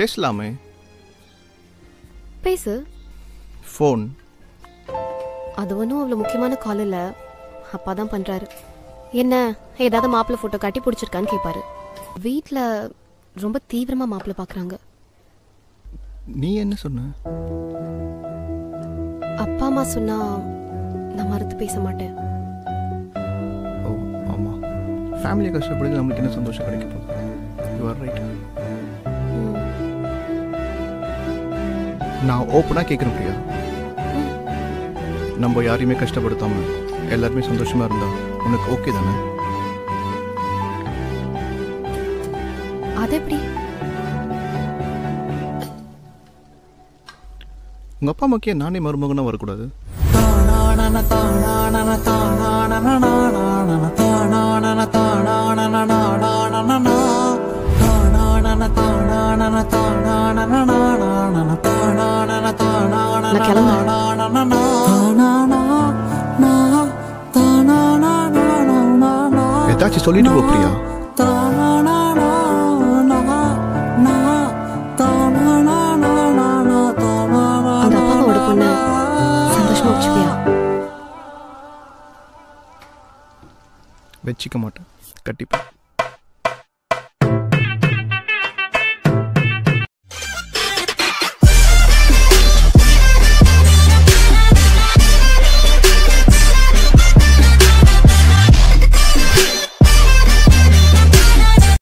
பேசலாமே பேசு ஃபோன் அது ஒன்றும் அவ்வளோ முக்கியமான கால் இல்லை அப்பா தான் பண்ணுறாரு என்ன ஏதாவது மாப்பிள்ளை ஃபோட்டோ காட்டி பிடிச்சிருக்கான்னு கேட்பாரு வீட்டில் ரொம்ப தீவிரமாக மாப்பிள்ளை பார்க்குறாங்க நீ என்ன சொன்ன அப்பா அம்மா சொன்னா நான் மறுத்து பேச மாட்டேன் ஓ ஆமாம் ஃபேமிலியை கஷ்டப்படுது நம்மளுக்கு என்ன சந்தோஷம் கிடைக்க போகுது யூ ஆர் ரைட் ம். நான் ஓப்பனாக கேட்குறேன் பிரியா நம்ம யாரையுமே கஷ்டப்படுத்தாம எல்லாருமே சந்தோஷமா இருந்தா உனக்கு ஓகே தானே அது எப்படி உங்க அப்பா அம்மாக்கே நானே மருமகனா வரக்கூடாது நான் கிளம்புறேன் ஏதாச்சும் சொல்லிட்டு போ பிரியா அந்த அப்பாவோட பொண்ணு சந்தோஷமா வச்சுப்பியா வச்சிக்க மாட்டேன் கட்டிப்பேன்